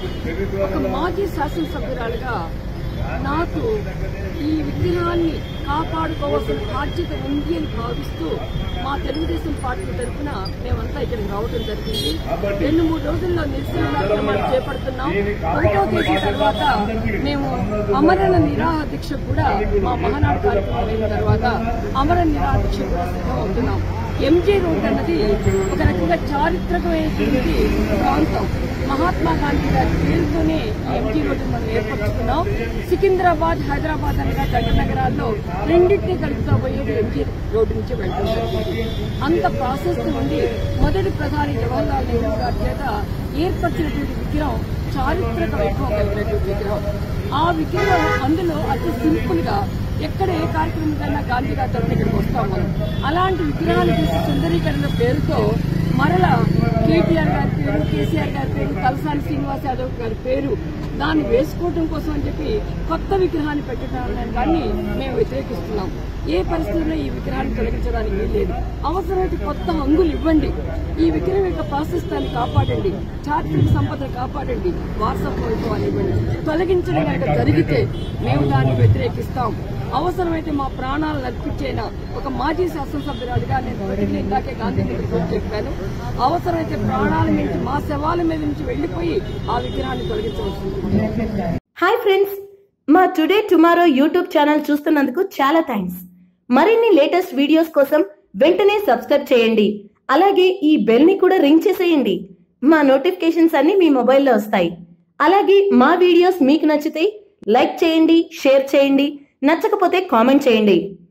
ఒక మాజీ శాసనసభ్యురాలుగా నాకు ఈ విగ్రహాన్ని కాపాడుకోవాల్సిన బాధ్యత ఉంది అని భావిస్తూ మా తెలుగుదేశం పార్టీ తరఫున మేమంతా ఇక్కడికి రావడం జరిగింది రెండు మూడు రోజుల్లో నిరసన కార్యక్రమాలు చేపడుతున్నాం ఒకటో తేదీ తర్వాత మేము అమరణ నిరాహార దీక్ష కూడా మా మహానాడు కార్యక్రమం అయిన తర్వాత అమర నిరాహార దీక్ష కూడా సిద్ధం అవుతున్నాం ఎంజే రోడ్ అన్నది ఒక రకంగా చారిత్రకమైనటువంటి ప్రాంతం మహాత్మా గాంధీ గారి పేరుతోనే ఈ ఎంజీ రోడ్డు మనం ఏర్పరచుకున్నాం సికింద్రాబాద్ హైదరాబాద్ అనగా గడ్డ నగరాల్లో రెండింటినీ కలుపుతా పోయేది ఎంజీ రోడ్డు నుంచి వెళ్తుంది అంత ప్రాసెస్ నుండి మొదటి ప్రధాని జవహర్లాల్ నెహ్రూ గారి చేత ఏర్పరిచినటువంటి విగ్రహం చారిత్రక వైభవం కలిగినటువంటి విగ్రహం ఆ విగ్రహం అందులో అతి సింపుల్ గా ఎక్కడ ఏ కార్యక్రమం గాంధీ గారి తరఫున ఇక్కడికి వస్తాం మనం అలాంటి విగ్రహాలు చూసి సుందరీకరణ పేరుతో మరలా కేటీఆర్ గారి పేరు కేసీఆర్ గారి పేరు తలసాని శ్రీనివాస్ యాదవ్ గారి పేరు దాన్ని వేసుకోవడం కోసం అని చెప్పి కొత్త విగ్రహాన్ని పెట్టడం దాన్ని మేము వ్యతిరేకిస్తున్నాం ఏ పరిస్థితుల్లో ఈ విగ్రహాన్ని తొలగించడానికి వీల్లేదు అవసరమైతే కొత్త హంగులు ఇవ్వండి ఈ విగ్రహం యొక్క ప్రాశస్తాన్ని కాపాడండి చారిత్రక సంపదను కాపాడండి వారసత్వ వైభవాన్ని ఇవ్వండి తొలగించడం కనుక జరిగితే మేము దాన్ని వ్యతిరేకిస్తాం అవసరమైతే మా ప్రాణాలను అర్పించేనా ఒక మాజీ శాసనసభ్యురాలుగా నేను ప్రతిజ్ఞ ఇందాకే గాంధీ దగ్గరికి వచ్చి చెప్పాను అవసరమైతే ప్రాణాల నుంచి మా శవాల మీద నుంచి వెళ్లిపోయి ఆ విగ్రహాన్ని తొలగించవలసింది హాయ్ ఫ్రెండ్స్ మా టుడే టుమారో యూట్యూబ్ ఛానల్ చూస్తున్నందుకు చాలా థ్యాంక్స్ మరిన్ని లేటెస్ట్ వీడియోస్ కోసం వెంటనే సబ్స్క్రైబ్ చేయండి అలాగే ఈ బెల్ ని కూడా రింగ్ చేసేయండి మా నోటిఫికేషన్స్ అన్ని మీ మొబైల్లో వస్తాయి అలాగే మా వీడియోస్ మీకు నచ్చితే లైక్ చేయండి షేర్ చేయండి నచ్చకపోతే కామెంట్ చేయండి